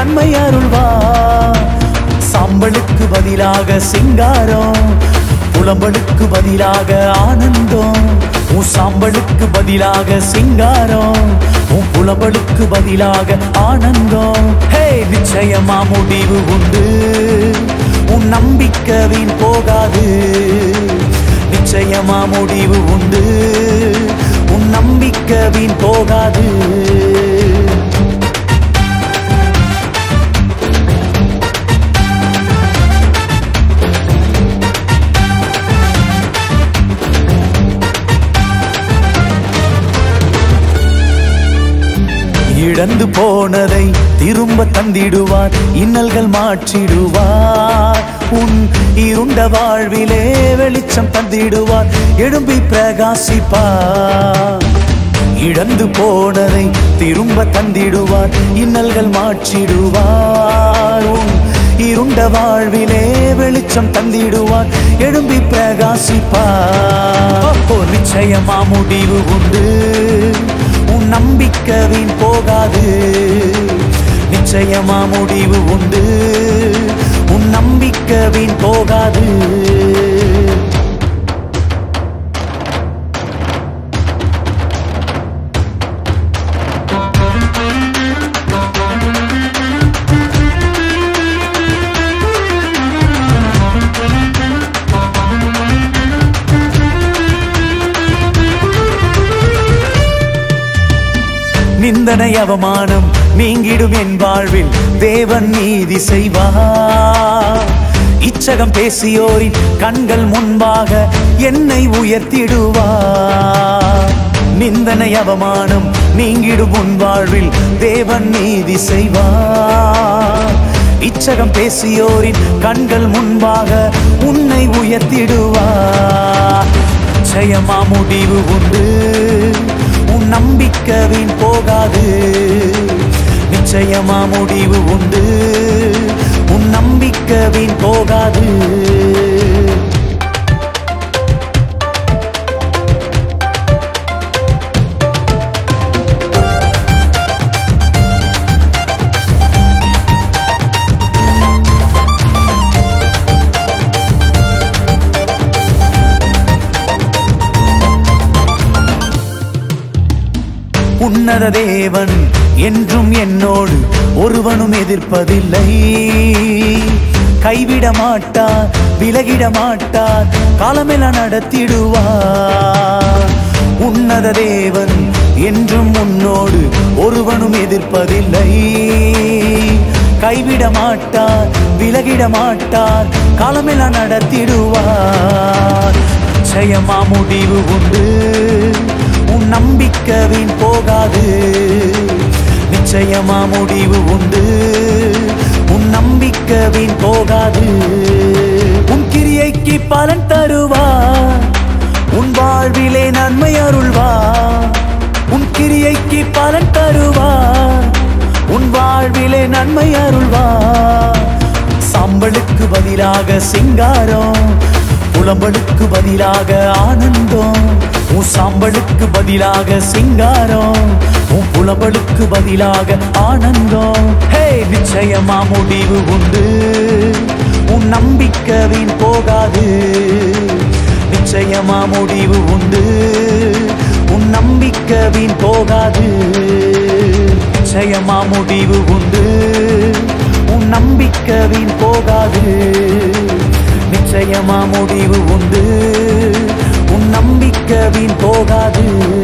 நன்மை அருள்வார் சாம்பலுக்கு பதிலாக சிங்காரம் புலம்பலுக்கு பதிலாக ஆனந்தம் உன் சாம்பலுக்கு பதிலாக சிங்காரம் உன் புலம்பலுக்கு பதிலாக ஆனந்தம் ஹே நிச்சயமா முடிவு உண்டு உன் நம்பிக்கை வீண் போகாது நிச்சயமா முடிவு உண்டு உன் நம்பிக்கை வீண் போகாது இழந்து போனதை திரும்ப தந்திடுவார் இன்னல்கள் மாற்றிடுவார் உன் இருண்ட வாழ்விலே வெளிச்சம் தந்திடுவார் எழும்பி பிரகாசிப்பார் இழந்து போனதை திரும்ப தந்திடுவார் இன்னல்கள் மாற்றிடுவார் உன் இருண்ட வாழ்விலே வெளிச்சம் தந்திடுவார் எழும்பி பிரகாசிப்பார் ஓ, நிச்சயமா முடிவு உண்டு உன் நம்பிக்கை வீண் போகாது நிச்சயமா முடிவு உண்டு உன் நம்பிக்கை வீண் போகாது நிந்தனை அவமானம் நீங்கிடும் என் வாழ்வில் தேவன் நீதி செய்வார் இச்சகம் பேசியோரின் கண்கள் முன்பாக என்னை உயர்த்திடுவார் நிந்தனை அவமானம் நீங்கிடும் உன் வாழ்வில் தேவன் நீதி செய்வார் இச்சகம் பேசியோரின் கண்கள் முன்பாக உன்னை உயர்த்திடுவார் நிச்சயமா முடிவு உண்டு உன் நம்பிக்கை வீண் போகாது நிச்சயமா முடிவு உண்டு உன் நம்பிக்கை வீண் போகாது உன்னத தேவன் என்றும் என்னோடு ஒருவனும் எதிர்ப்பதில்லை கைவிட மாட்டார் விலகிட மாட்டார் காலமெல்லாம் நடத்திடுவார் உன்னத தேவன் என்றும் உன்னோடு ஒருவனும் எதிர்ப்பதில்லை கைவிட மாட்டார் விலகிட மாட்டார் காலமெல்லாம் நடத்திடுவார் நிச்சயமா முடிவு உண்டு உன் நம்பிக்கை வீண் போகாது நிச்சயமா முடிவு உண்டு உன் நம்பிக்கை வீண் போகாது உன் கிரியைக்கு பலன் தருவார் உன் வாழ்விலே நன்மை அருள்வார் உன் கிரியைக்கு பலன் தருவார் உன் வாழ்விலே நன்மை அருள்வார் சாம்பலுக்கு பதிலாக சிங்காரம் புலம்பலுக்கு பதிலாக ஆனந்தம் உன் சாம்பலுக்கு பதிலாக சிங்காரம் உன் புலம்பலுக்கு பதிலாக ஆனந்தம் ஹே நிச்சயமா முடிவு உண்டு உன் நம்பிக்கை வீண் போகாது நிச்சயமா முடிவு உண்டு உன் நம்பிக்கை வீண் போகாது நிச்சயமா முடிவு உண்டு உன் நம்பிக்கை வீண் போகாது நிச்சயமா முடிவு உண்டு உன் நம்பிக்கை வீண் போகாது